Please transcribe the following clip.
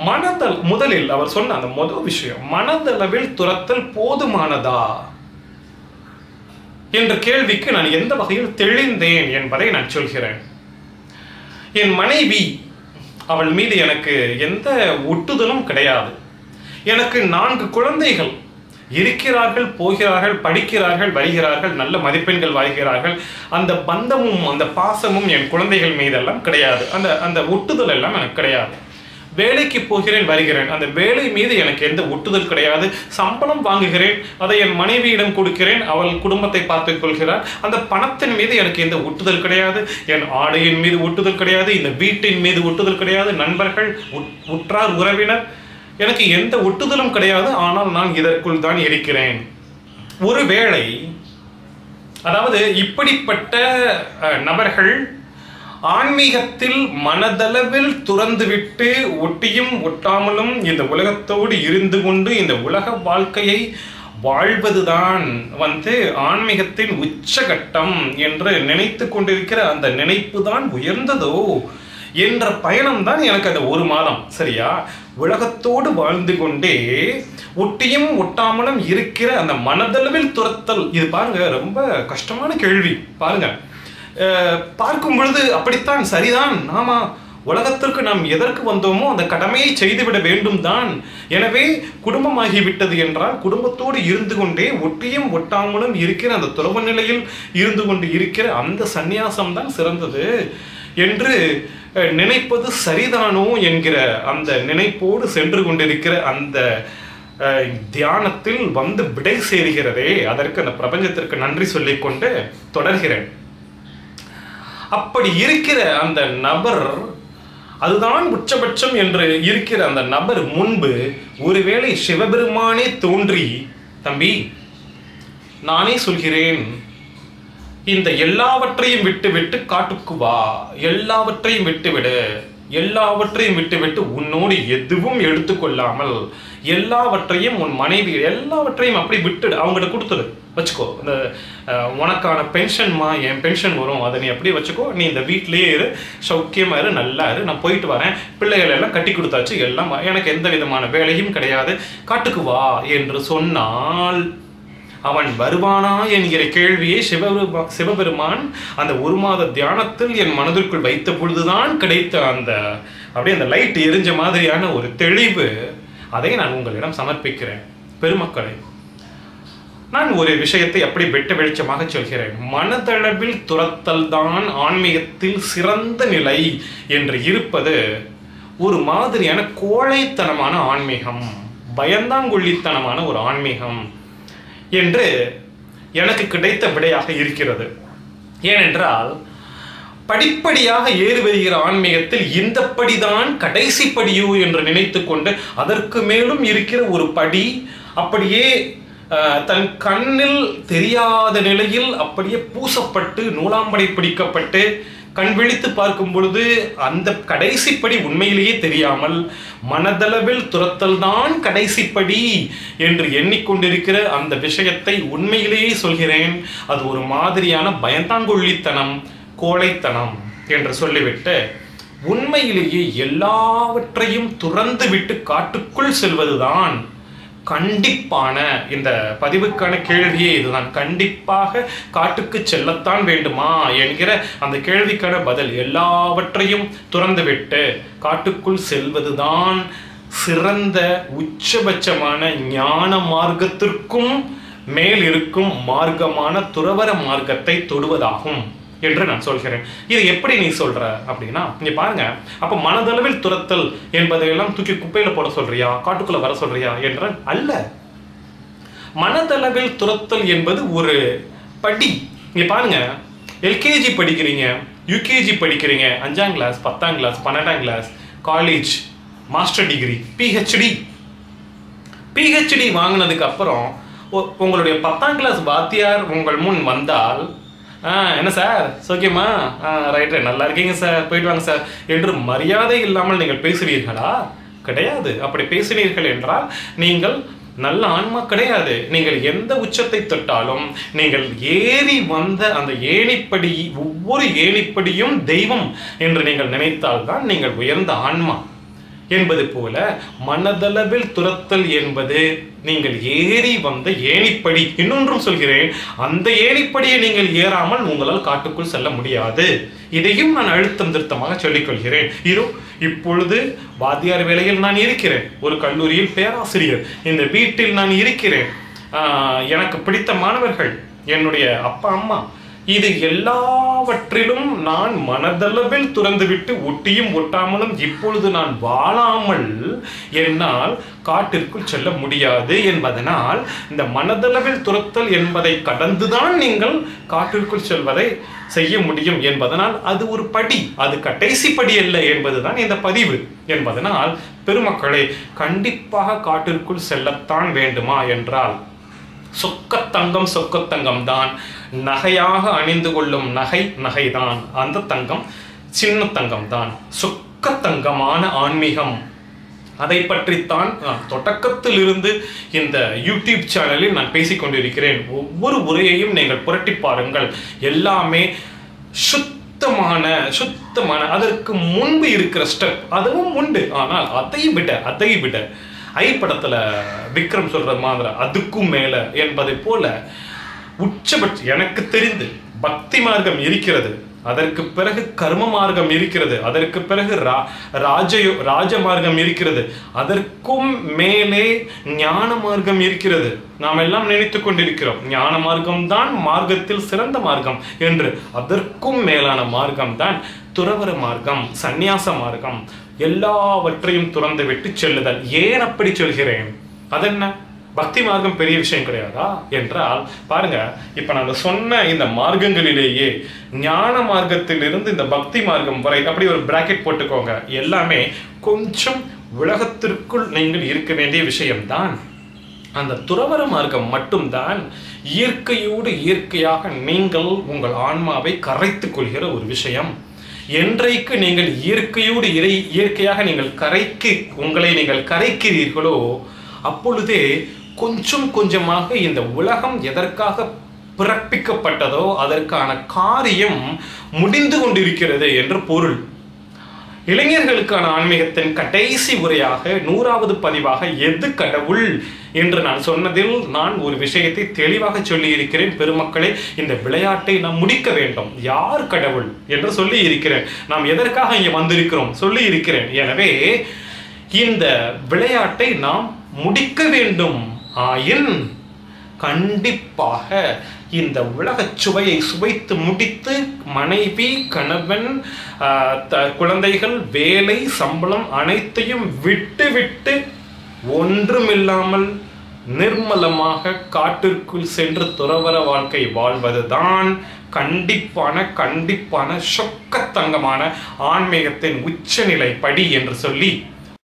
மனதல் முதலில் அவர் சொன்ன அந்த முதல் விஷயம் மனதளவில் துரத்தல் போதுமானதா என்ற கேள்விக்கு நான் எந்த வகையில் தெளிந்தேன் என்பதை நான் சொல்கிறேன் என் மனைவி அவள் மீது எனக்கு எந்த ஒட்டுதலும் கிடையாது எனக்கு நான்கு குழந்தைகள் இருக்கிறார்கள் போகிறார்கள் படிக்கிறார்கள் வருகிறார்கள் நல்ல மதிப்பெண்கள் வாங்குகிறார்கள் அந்த பந்தமும் அந்த பாசமும் என் குழந்தைகள் மீதெல்லாம் கிடையாது அந்த அந்த ஒட்டுதல் எல்லாம் எனக்கு கிடையாது வேலைக்கு போகிறேன் வருகிறேன் அந்த வேலை மீது எனக்கு எந்த ஒட்டுதல் கிடையாது சம்பளம் வாங்குகிறேன் அதை என் மனைவியிடம் கொடுக்கிறேன் அவள் குடும்பத்தை பார்த்துக் கொள்கிறார் அந்த பணத்தின் மீது எனக்கு எந்த ஒட்டுதல் கிடையாது என் ஆடையின் மீது ஒட்டுதல் கிடையாது இந்த வீட்டின் மீது ஒட்டுதல் கிடையாது நண்பர்கள் உட்- உற்றார் உறவினர் எனக்கு எந்த ஒட்டுதலும் கிடையாது ஆனால் நான் இதற்குள் தான் இருக்கிறேன் ஒருவேளை அதாவது இப்படிப்பட்ட அஹ், நபர்கள் ஆன்மீகத்தில் மனதளவில் துறந்துவிட்டு ஒட்டியும் ஒட்டாமலும் இந்த உலகத்தோடு இருந்து கொண்டு இந்த உலக வாழ்க்கையை வாழ்வதுதான் வந்து ஆன்மீகத்தின் உச்சகட்டம் என்று நினைத்து கொண்டிருக்கிற அந்த நினைப்பு தான் உயர்ந்ததோ என்ற பயணம் தான் எனக்கு அந்த ஒரு மாதம் சரியா உலகத்தோடு வாழ்ந்து கொண்டே ஒட்டியும் ஒட்டாமலும் இருக்கிற அந்த மனதளவில் துரத்தல் இது பாருங்க ரொம்ப கஷ்டமான கேள்வி பாருங்க அஹ், பார்க்கும் பொழுது அப்படித்தான் சரிதான் ஆமா உலகத்திற்கு நாம் எதற்கு வந்தோமோ அந்த கடமையை செய்துவிட வேண்டும் தான் எனவே குடும்பமாகி விட்டது என்றால் குடும்பத்தோடு இருந்து கொண்டே ஒட்டியும் ஒட்டாமலும் இருக்கிற அந்த துறவு நிலையில் இருந்து கொண்டு இருக்கிற அந்த சந்நியாசம் தான் சிறந்தது என்று அஹ், நினைப்பது சரிதானோ என்கிற அந்த நினைப்போடு சென்று கொண்டிருக்கிற அந்த அஹ், தியானத்தில் வந்து விடை சேர்கிறதே அதற்கு அந்த பிரபஞ்சத்திற்கு நன்றி சொல்லிக்கொண்டு தொடர்கிறேன் அப்படி இருக்கிற அந்த நபர் அதுதான் உச்சபட்சம் என்று இருக்கிற அந்த நபர் முன்பு ஒருவேளை சிவபெருமானே தோன்றி தம்பி நானே சொல்கிறேன் இந்த எல்லாவற்றையும் விட்டு விட்டு காட்டுக்கு வா எல்லாவற்றையும் விட்டு விடு எல்லாவற்றையும் விட்டுவிட்டு உன்னோடு எதுவும் எடுத்துக்கொள்ளாமல் எல்லாவற்றையும் உன் மனைவி எல்லாவற்றையும் அப்படி விட்டுடு அவங்ககிட்ட கொடுத்துடு வச்சுக்கோ இந்த அஹ், உனக்கான பென்ஷன்மா என் பென்ஷன் வரும் அதை நீ அப்படியே வச்சுக்கோ நீ இந்த வீட்டிலேயே இரு சௌக்கியமா இரு நல்லா இரு நான் போயிட்டு வரேன் பிள்ளைகள் எல்லாம் கட்டி கொடுத்தாச்சு எல்லாம் எனக்கு எந்த விதமான வேலையும் கிடையாது காட்டுக்கு வா என்று சொன்னால் அவன் வருவானா என்கிற கேள்வியை சிவபெருமா சிவபெருமான் அந்த ஒரு மாத தியானத்தில் என் மனதிற்குள் வைத்த பொழுதுதான் கிடைத்த அந்த அப்படியே அந்த லைட் எரிஞ்ச மாதிரியான ஒரு தெளிவு அதை நான் உங்களிடம் சமர்ப்பிக்கிறேன் பெருமக்களே நான் ஒரு விஷயத்தை அப்படி வெட்ட வெளிச்சமாக சொல்கிறேன் மனதளவில் துரத்தல் தான் ஆன்மீகத்தில் சிறந்த நிலை என்று இருப்பது ஒரு மாதிரியான கோழைத்தனமான ஆன்மீகம் பயந்தாங்குள்ளித்தனமான ஒரு ஆன்மீகம் என்று எனக்கு கிடைத்த விடையாக இருக்கிறது ஏனென்றால் படிப்படியாக ஏறி வருகிற ஆன்மீகத்தில் இந்த படிதான் கடைசி படியோ என்று நினைத்து கொண்டு அதற்கு மேலும் இருக்கிற ஒரு படி அப்படியே அஹ், தன் கண்ணில் தெரியாத நிலையில் அப்படியே பூசப்பட்டு நூலாம்படை பிடிக்கப்பட்டு கண் விழித்து பார்க்கும் பொழுது அந்த கடைசிப்படி உண்மையிலேயே தெரியாமல் மனதளவில் துரத்தல் தான் கடைசிப்படி என்று எண்ணிக்கொண்டிருக்கிற அந்த விஷயத்தை உண்மையிலேயே சொல்கிறேன் அது ஒரு மாதிரியான பயந்தாங்கொள்ளித்தனம் கோழைத்தனம் என்று சொல்லிவிட்டு உண்மையிலேயே எல்லாவற்றையும் துறந்து விட்டு காட்டுக்குள் செல்வதுதான் கண்டிப்பான இந்த பதிவுக்கான கேள்வியே இதுதான் கண்டிப்பாக காட்டுக்கு செல்லத்தான் வேண்டுமா என்கிற அந்த கேள்விக்கான பதில் எல்லாவற்றையும் துறந்துவிட்டு காட்டுக்குள் செல்வதுதான் சிறந்த உச்சபட்சமான ஞான மார்க்கத்திற்கும் மேல் இருக்கும் மார்க்கமான துறவர மார்க்கத்தை தொடுவதாகும் என்று நான் சொல்கிறேன் இது எப்படி நீ சொல்ற அப்படின்னா இங்க பாருங்க அப்ப மனதளவில் துரத்தல் என்பதையெல்லாம் தூக்கி குப்பையில போட சொல்றியா காட்டுக்குள்ள வர சொல்றியா என்ற அல்ல மனதளவில் துரத்தல் என்பது ஒரு படி இங்க பாருங்க எல்கேஜி படிக்கிறீங்க யூகேஜி படிக்கிறீங்க அஞ்சாம் கிளாஸ் பத்தாம் கிளாஸ் பன்னெண்டாம் class college master degree PhD PhD வாங்கினதுக்கு அப்புறம் உ- உங்களுடைய பத்தாம் கிளாஸ் வாத்தியார் உங்கள் முன் வந்தால் ஆ என்ன சார் சோக்கியமா ஆ ரைட்டு நல்லா இருக்கீங்க சார் போயிட்டு வாங்க சார் என்று மரியாதை இல்லாமல் நீங்கள் பேசுவீர்களா கிடையாது அப்படி பேசினீர்கள் என்றால் நீங்கள் நல்ல ஆன்மா கிடையாது நீங்கள் எந்த உச்சத்தை தொட்டாலும் நீங்கள் ஏறி வந்த அந்த ஏணிப்படி ஒவ்வொரு ஏணிப்படியும் தெய்வம் என்று நீங்கள் நினைத்தால்தான் நீங்கள் உயர்ந்த ஆன்மா என்பது போல மனதளவில் துரத்தல் என்பது நீங்கள் ஏறி வந்த ஏணிப்படி இன்னொன்றும் சொல்கிறேன் அந்த ஏணிப்படியை நீங்கள் ஏறாமல் உங்களால் காட்டுக்குள் செல்ல முடியாது இதையும் நான் அழுத்தம் திருத்தமாக சொல்லிக் கொள்கிறேன் இதோ இப்பொழுது வாத்தியார் வேலையில் நான் இருக்கிறேன் ஒரு கல்லூரியில் பேராசிரியர் இந்த வீட்டில் நான் இருக்கிறேன் ஆஹ், எனக்கு பிடித்த மாணவர்கள் என்னுடைய அப்பா அம்மா இது எல்லாவற்றிலும் நான் மனதளவில் துறந்துவிட்டு ஒட்டியும் ஒட்டாமலும் இப்பொழுது நான் வாழாமல் என்னால் காட்டிற்குள் செல்ல முடியாது என்பதனால் இந்த மனதளவில் துரத்தல் என்பதை கடந்துதான் நீங்கள் காட்டிற்குள் செல்வதை செய்ய முடியும் என்பதனால் அது ஒரு படி அது கடைசி படி அல்ல என்பதுதான் இந்த பதிவு என்பதனால் பெருமக்களே கண்டிப்பாக காட்டிற்குள் செல்லத்தான் வேண்டுமா என்றால் சொக்கத்தங்கம் சொக்கத்தங்கம் தான் நகையாக அணிந்து கொள்ளும் நகை நகைதான் அந்த தங்கம் சின்ன தங்கம் தான் சொக்கத்தங்கமான ஆன்மீகம் அதை பற்றித்தான் நான் தொடக்கத்திலிருந்து இந்த யூடியூப் சேனலில் நான் பேசிக் கொண்டிருக்கிறேன் ஒவ்வொரு உரையையும் நீங்கள் புரட்டி பாருங்கள் எல்லாமே சுத்தமான சுத்தமான அதற்கு முன்பு இருக்கிற ஸ்டெப் அதுவும் உண்டு ஆனால் அதை விட அதை விட ஐ படத்துல விக்ரம் சொல்ற மாதிரி அதுக்கும் மேல என்பதை போல உச்சபட்ச எனக்கு தெரிந்து பக்தி மார்க்கம் இருக்கிறது அதற்கு பிறகு கர்ம மார்க்கம் இருக்கிறது அதற்கு பிறகு ரா ராஜயோ ராஜ மார்க்கம் இருக்கிறது அதற்கும் மேலே ஞான மார்க்கம் இருக்கிறது நாம் எல்லாம் நினைத்து கொண்டிருக்கிறோம் ஞான மார்க்கம் தான் மார்க்கத்தில் சிறந்த மார்க்கம் என்று அதற்கும் மேலான மார்க்கம் தான் துறவர மார்க்கம் சந்நியாச மார்க்கம் எல்லாவற்றையும் துறந்து விட்டு செல்லுதல் ஏன் அப்படி சொல்கிறேன் அதென்ன பக்தி மார்க்கம் பெரிய விஷயம் கிடையாதா என்றால் பாருங்க இப்ப நான் சொன்ன இந்த மார்க்கங்களிலேயே ஞான மார்க்கத்திலிருந்து இந்த பக்தி மார்க்கம் வரை அப்படி ஒரு பிராக்கெட் போட்டுக்கோங்க எல்லாமே கொஞ்சம் உலகத்திற்குள் நீங்கள் இருக்க வேண்டிய விஷயம்தான் அந்த துறவர மார்க்கம் மட்டும்தான் இயற்கையோடு இயற்கையாக நீங்கள் உங்கள் ஆன்மாவை கரைத்துக் கொள்கிற ஒரு விஷயம் என்றைக்கு நீங்கள் இயற்கையோடு இறை இயற்கையாக நீங்கள் கரைக்கு உங்களை நீங்கள் கரைக்கிறீர்களோ அப்பொழுதே கொஞ்சம் கொஞ்சமாக இந்த உலகம் எதற்காக பிறப்பிக்கப்பட்டதோ அதற்கான காரியம் முடிந்து கொண்டிருக்கிறது என்று பொருள் இளைஞர்களுக்கான ஆன்மீகத்தின் கடைசி உரையாக நூறாவது பதிவாக எது கடவுள் என்று நான் சொன்னதில் நான் ஒரு விஷயத்தை தெளிவாக சொல்லி இருக்கிறேன் பெருமக்களே இந்த விளையாட்டை நாம் முடிக்க வேண்டும் யார் கடவுள் என்று சொல்லி இருக்கிறேன் நாம் எதற்காக இங்கே வந்திருக்கிறோம் சொல்லி இருக்கிறேன் எனவே இந்த விளையாட்டை நாம் முடிக்க வேண்டும் ஆயின் கண்டிப்பாக இந்த உலகச் சுவையை சுவைத்து முடித்து மனைவி கணவன் ஆஹ், த- குழந்தைகள் வேலை சம்பளம் அனைத்தையும் விட்டு விட்டு ஒன்றுமில்லாமல் நிர்மலமாக காட்டிற்குள் சென்று துறவர வாழ்க்கை வாழ்வதுதான் கண்டிப்பான கண்டிப்பான சொக்கத்தங்கமான ஆன்மீகத்தின் உச்சநிலை படி என்று சொல்லி